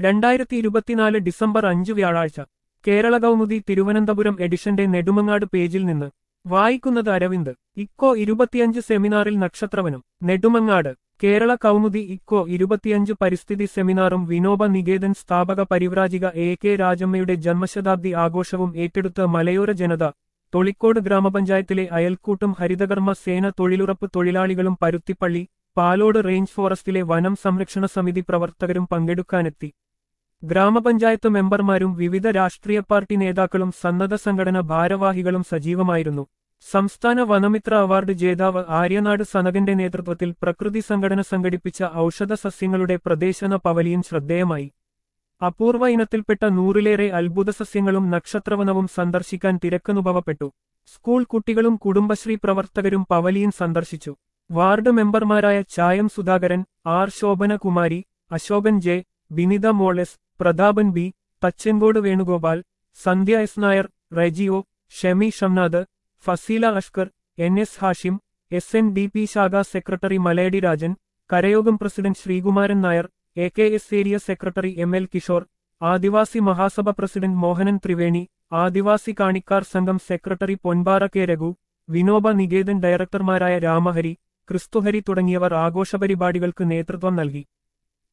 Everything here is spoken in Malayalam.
രണ്ടായിരത്തി ഇരുപത്തിനാല് ഡിസംബർ അഞ്ച് വ്യാഴാഴ്ച കേരള കൗമുദി തിരുവനന്തപുരം എഡിഷന്റെ നെടുമങ്ങാട് പേജിൽ നിന്ന് വായിക്കുന്നത് അരവിന്ദ് ഇക്കോ ഇരുപത്തിയഞ്ച് സെമിനാറിൽ നക്ഷത്രവനം നെടുമങ്ങാട് കേരള കൗമുദി ഇക്കോ ഇരുപത്തിയഞ്ച് പരിസ്ഥിതി സെമിനാറും വിനോബ നികേതൻ സ്ഥാപക പരിവ്രാജിക എ കെ രാജമ്മയുടെ ജന്മശതാബ്ദി ആഘോഷവും ഏറ്റെടുത്ത് മലയോര ജനത തൊളിക്കോട് ഗ്രാമപഞ്ചായത്തിലെ അയൽക്കൂട്ടും ഹരിതകർമ്മ സേന തൊഴിലുറപ്പ് തൊഴിലാളികളും പരുത്തിപ്പള്ളി പാലോട് റേഞ്ച് ഫോറസ്റ്റിലെ വനം സംരക്ഷണ സമിതി പ്രവർത്തകരും പങ്കെടുക്കാനെത്തി ഗ്രാമപഞ്ചായത്ത് മെമ്പർമാരും വിവിധ രാഷ്ട്രീയ പാർട്ടി നേതാക്കളും സന്നദ്ധ സംഘടന ഭാരവാഹികളും സജീവമായിരുന്നു സംസ്ഥാന വനമിത്ര അവാർഡ് ജേതാവ് ആര്യനാട് സനകന്റെ നേതൃത്വത്തിൽ പ്രകൃതി സംഘടന സംഘടിപ്പിച്ച ഔഷധ സസ്യങ്ങളുടെ പ്രദേശന പവലിയൻ ശ്രദ്ധേയമായി അപൂർവ ഇനത്തിൽപ്പെട്ട നൂറിലേറെ അത്ഭുത സസ്യങ്ങളും നക്ഷത്രവനവും സന്ദർശിക്കാൻ തിരക്കനുഭവപ്പെട്ടു സ്കൂൾ കുട്ടികളും കുടുംബശ്രീ പ്രവർത്തകരും പവലിയൻ സന്ദർശിച്ചു വാർഡ് മെമ്പർമാരായ ചായം സുധാകരൻ ആർ ശോഭനകുമാരി അശോകൻ ജെ വിനിത മോളെസ് പ്രതാപൻ ബി തച്ചൻകോട് വേണുഗോപാൽ സന്ധ്യ എസ് നായർ റെജിയോ Shemi Shamnath Fazeela Ashkar N S Hashim S N D P ശാഖാ സെക്രട്ടറി മലയടി രാജൻ കരയോഗം president Sreekumaran Nair A K S area secretary M L Kishore Adivasi Mahasabha president Mohanan Triveni Adivasi Kanikkar Sangham secretary Ponpara K Raghu Vinoba Niketan ഡയറക്ടർമാരായ രാമഹരി ക്രിസ്തുഹരി തുടങ്ങിയവർ ആഘോഷപരിപാടികൾക്ക് നേതൃത്വം നൽകി